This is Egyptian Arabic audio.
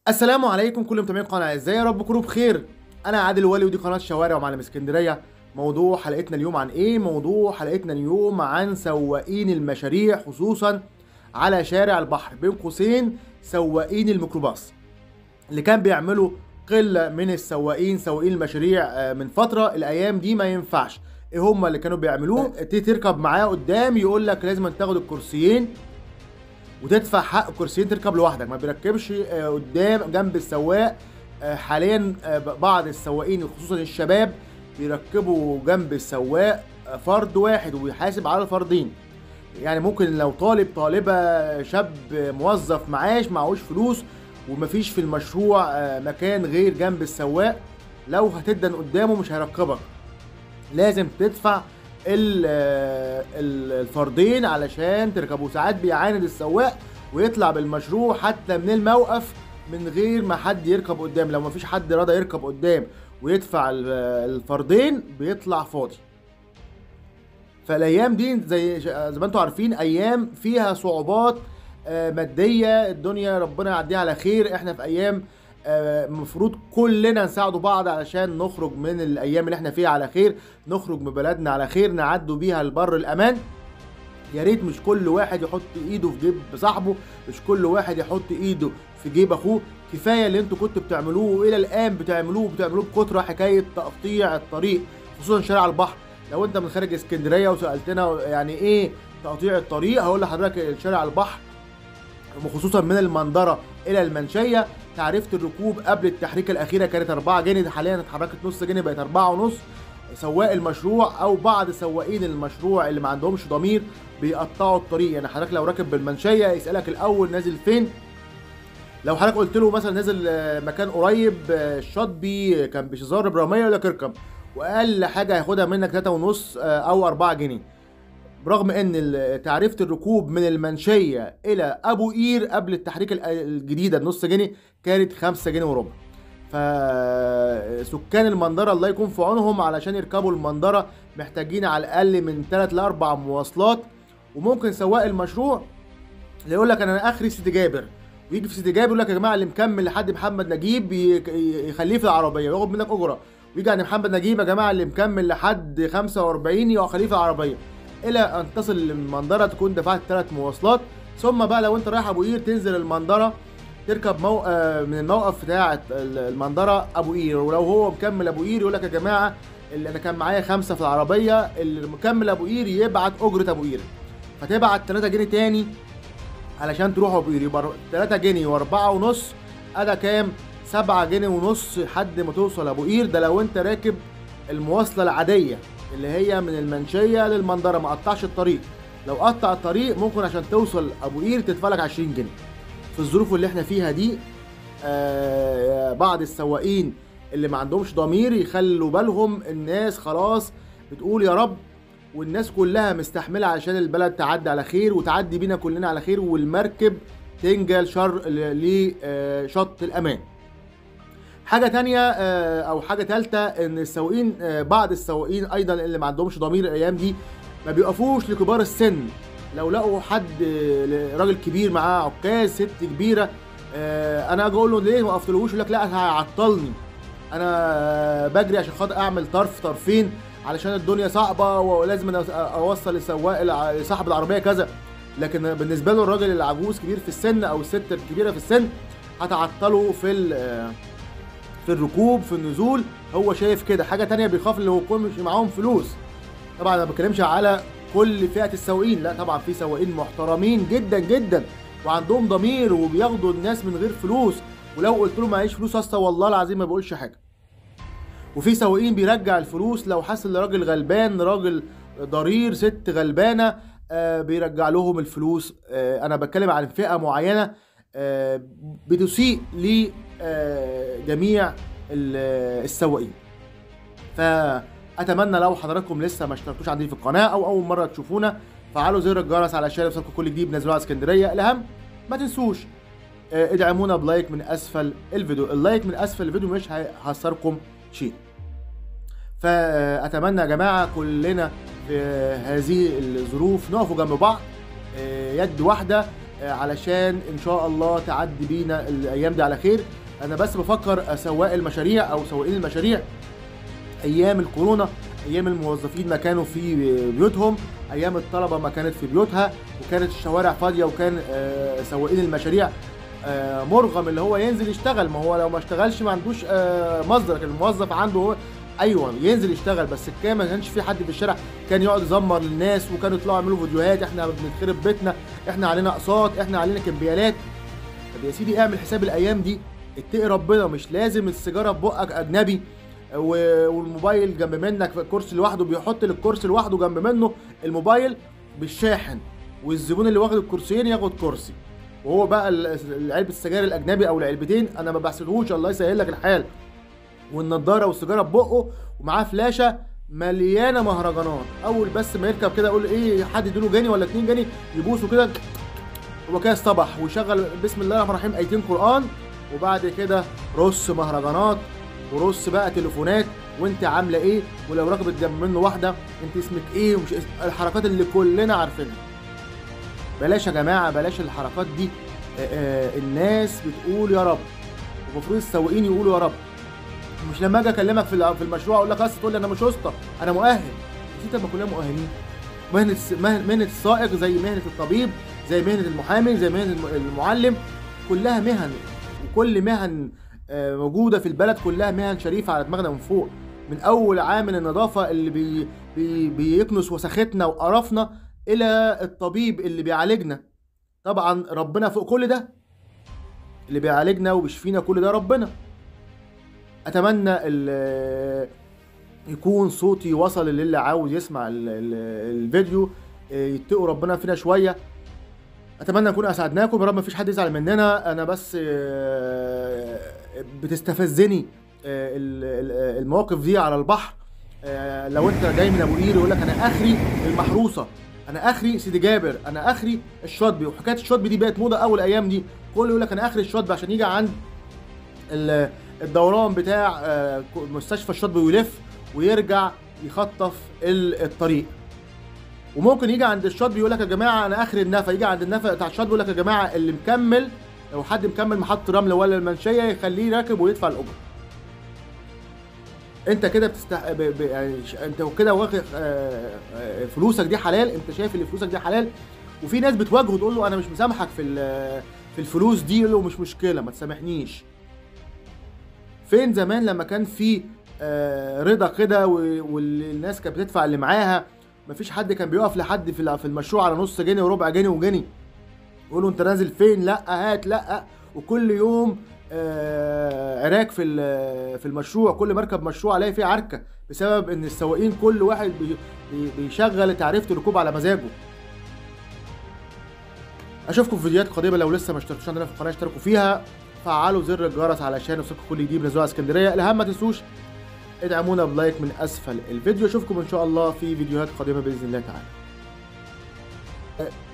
السلام عليكم كل متابعين القناه ازاي يا رب تكونوا بخير انا عادل ولي ودي قناه شوارع ومعلم اسكندريه موضوع حلقتنا اليوم عن ايه موضوع حلقتنا اليوم عن سواقين المشاريع خصوصا على شارع البحر بين قوسين سواقين الميكروباص اللي كان بيعملوا قله من السواقين سواقين المشاريع آه، من فتره الايام دي ما ينفعش ايه هم اللي كانوا بيعملوه تيجي تركب معاه قدام يقول لك لازم تاخد الكرسيين وتدفع حق الكرسيين تركب لوحدك ما بيركبش آه، قدام جنب السواق آه، حاليا آه، بعض السواقين خصوصا الشباب بيركبوا جنب السواق آه، فرد واحد وبيحاسب على الفردين يعني ممكن لو طالب طالبة شاب موظف معاش معهوش فلوس ومفيش في المشروع آه، مكان غير جنب السواق لو هتدن قدامه مش هيركبك لازم تدفع ال- ال- الفردين علشان تركبوا ساعات بيعاند السواق ويطلع بالمشروع حتى من الموقف من غير ما حد يركب قدام لو مفيش حد راضي يركب قدام ويدفع ال- الفردين بيطلع فاضي فالايام دي زي زي ما انتم عارفين ايام فيها صعوبات آه، ماديه الدنيا ربنا يعديها على خير احنا في ايام المفروض كلنا نساعدوا بعض علشان نخرج من الايام اللي احنا فيها على خير نخرج من بلدنا على خير نعدوا بيها البر الامان يا ريت مش كل واحد يحط ايده في جيب صاحبه مش كل واحد يحط ايده في جيب اخوه كفايه اللي انتوا كنتوا بتعملوه والى الان بتعملوه بتعملوه بكتره حكايه تقطيع الطريق خصوصا شارع البحر لو انت من خارج اسكندريه وسالتنا يعني ايه تقطيع الطريق هقول لحضرتك شارع البحر وخصوصا من المنظره الى المنشيه تعرفه الركوب قبل التحريكه الاخيره كانت 4 جنيه حاليا اتحركت نص جنيه بقت 4 ونص سواق المشروع او بعض سواقين المشروع اللي ما عندهمش ضمير بيقطعوا الطريق يعني حضرتك لو راكب بالمنشيه يسالك الاول نازل فين لو حضرتك قلت له مثلا نازل آه، مكان قريب آه، الشاطبي كان بشزار ابراهيميه يقول لك اركب واقل حاجه هياخدها منك 3 ونص آه، او 4 جنيه برغم ان ال- تعرفه الركوب من المنشيه الى ابو قير قبل التحريك ال- الجديده النص جنيه كانت 5 جنيه وربع فسكان المنظره الله يكون في عونهم علشان يركبوا المنظره محتاجين على الاقل من 3 ل 4 مواصلات وممكن سواق المشروع اللي يقول لك انا اخري سيدي جابر ويجي في سيدي جابر يقول لك يا جماعه اللي مكمل لحد محمد نجيب ي- ي- يخليه في العربيه وياخد منك اجره ويجي عند محمد نجيب يا جماعه اللي مكمل لحد 45 يخليه في العربيه الى ان تصل للمنظره تكون دفعت ثلاث مواصلات ثم بقى لو انت رايح ابو قير تنزل المنظره تركب مو... آه، من الموقف بتاع ال- المنظره ابو قير ولو هو مكمل ابو قير يقول لك يا جماعه اللي انا كان معايا خمسه في العربيه اللي مكمل ابو قير يبعت اجره ابو قير فتبعت 3 جنيه تاني علشان تروح ابو قير يبقى 3 جنيه و4 ونص ادا كام 7 جنيه ونص لحد ما توصل ابو قير ده لو انت راكب المواصله العاديه اللي هي من المنشيه للمنظره ما قطعش الطريق لو قطع الطريق ممكن عشان توصل ابو قير تدفع لك 20 جنيه في الظروف اللي احنا فيها دي آه بعض السواقين اللي ما عندهمش ضمير يخلوا بالهم الناس خلاص بتقول يا رب والناس كلها مستحمله عشان البلد تعدي على خير وتعدي بينا كلنا على خير والمركب تنجل شر لشط الامان حاجه تانية آه، او حاجه تالتة ان السواقين آه، بعض السواقين ايضا اللي ما عندهمش ضمير الايام دي ما بيقفوش لكبار السن لو لقوا حد آه، راجل كبير معاه عكاز ست كبيره آه، انا اجي اقول له ليه ما وقفتلهوش يقول لك لا هيعطلني انا آه، بجري عشان خاطر اعمل طرف طرفين علشان الدنيا صعبه ولازم أنا اوصل لسواق الع- لصاحب العربيه كذا لكن بالنسبه له الراجل العجوز كبير في السن او الست الكبيره في السن هتعطله في ال- آه، في الركوب في النزول هو شايف كده حاجه تانية بيخاف اللي يكون مش معاهم فلوس طبعا انا ما بتكلمش على كل فئه السواقين لا طبعا في سواقين محترمين جدا جدا وعندهم ضمير وبياخدوا الناس من غير فلوس ولو قلت له معيش فلوس اصلا والله العظيم ما بقولش حاجه وفي سواقين بيرجع الفلوس لو حس ان راجل غلبان راجل ضرير ست غلبانه آه بيرجع لهم الفلوس آه انا بتكلم عن فئه معينه آه بتسيء لجميع السواقين فاتمنى لو حضراتكم لسه ما اشتركتوش عندي في القناه او اول مره تشوفونا فعلوا زر الجرس علشان يوصلكم كل جديد بنزله على اسكندريه الاهم ما تنسوش آه، ادعمونا بلايك من اسفل الفيديو اللايك من اسفل الفيديو مش هيخسركم شيء فاتمنى يا جماعه كلنا في هذه الظروف نقفوا جنب بعض آه، يد واحده آه، علشان ان شاء الله تعدي بينا الايام دي على خير انا بس بفكر سواق المشاريع او سواقين المشاريع ايام الكورونا ايام الموظفين ما كانوا في بيوتهم ايام الطلبه ما كانت في بيوتها وكانت الشوارع فاضيه وكان آه، سواقين المشاريع آه، مرغم اللي هو ينزل يشتغل ما هو لو ما اشتغلش ما عندوش آه، مصدر لكن الموظف عنده هو ايوه ينزل يشتغل بس كان ما كانش في حد في الشارع كان يقعد يزمر للناس وكانوا يطلعوا يعملوا فيديوهات احنا بنخرب بيتنا احنا علينا اقساط احنا علينا كمبيالات طب يا سيدي اعمل حساب الايام دي اتقي ربنا مش لازم السيجاره في بقك اجنبي و- والموبايل جنب منك في الكرسي لوحده بيحط الكرسي لوحده جنب منه الموبايل بالشاحن والزبون اللي واخد الكرسيين ياخد كرسي وهو بقى ال- علبه السجاير الاجنبي او العلبتين انا ما بحسدهوش الله يسهل لك الحال والنضاره والسيجاره في بقه ومعاه فلاشه مليانه مهرجانات اول بس ما يركب كده يقول ايه حد يديله جنيه ولا اتنين جنيه يبوسه كده هو كده اصطبح ويشغل بسم الله الرحمن الرحيم ايتين قران وبعد كده رص مهرجانات ورص بقى تليفونات وانت عامله ايه ولو ركبت جنب منه واحده انت اسمك ايه ومش اسم الحركات اللي كلنا عارفينها بلاش يا جماعه بلاش الحركات دي آه، آه، الناس بتقول يا رب المفروض السواقين يقولوا يا رب مش لما اجي اكلمك في ال- في المشروع اقول لك بس تقول لي انا مش واسطه انا مؤهل نسيت ما كلنا مؤهلين مهنه الس- مهنه مهنة السائق زي مهنه الطبيب زي مهنه المحامي زي مهنه الم- المعلم كلها مهن وكل مهن آه، موجوده في البلد كلها مهن شريفه على دماغنا من فوق من اول عامل النظافه اللي بي بي بيكنس وسختنا وقرفنا الى الطبيب اللي بيعالجنا طبعا ربنا فوق كل ده اللي بيعالجنا وبيشفينا كل ده ربنا اتمنى ال- يكون صوتي وصل للي عاوز يسمع ال- ال- الفيديو إيه، يتقوا ربنا فينا شويه اتمنى نكون اسعدناكم يا رب مفيش حد يزعل مننا انا بس آه، بتستفزني آه، ال- ال- المواقف دي على البحر آه، لو انت جاي من ابو قير يقول لك انا اخري المحروسه انا اخري سيدي جابر انا اخري الشاطبي وحكايه الشاطبي دي بقت موضه اول ايام دي كله يقول لك انا اخري الشاطبي عشان يجي عند ال- الدوران بتاع آه، مستشفى الشاطبي ويلف ويرجع يخطف ال- الطريق وممكن يجي عند الشاطبي يقول لك يا جماعه انا اخر النفق يجي عند النفق بتاع الشاطبي يقول لك يا جماعه اللي مكمل لو حد مكمل محطه رمل ولا المنشيه يخليه راكب ويدفع الاجره انت كده بتستح... ب... ب... يعني ش- انت كده واخد آه، آه، فلوسك دي حلال انت شايف ان فلوسك دي حلال وفي ناس بتواجهه تقول له انا مش مسامحك في ال- في الفلوس دي يقول له مش مشكله ما تسامحنيش فين زمان لما كان في آه، رضا كده و- والناس كانت بتدفع اللي معاها مفيش حد كان بيقف لحد في ال- في المشروع على نص جنيه وربع جنيه وجنيه يقول له انت نازل فين لا هات لا وكل يوم آه، عراك في ال- في المشروع كل مركب مشروع الاقي فيه عركه بسبب ان السواقين كل واحد بي- بي- بيشغل تعريفه الركوب على مزاجه اشوفكم في فيديوهات قادمه لو لسه ما اشتركتوش عندنا في القناه اشتركوا فيها فعلوا زر الجرس علشان يوصلكم كل جديد من زوال اسكندريه الاهم ما تنسوش ادعمونا بلايك من اسفل الفيديو اشوفكم ان شاء الله في فيديوهات قادمه باذن الله تعالى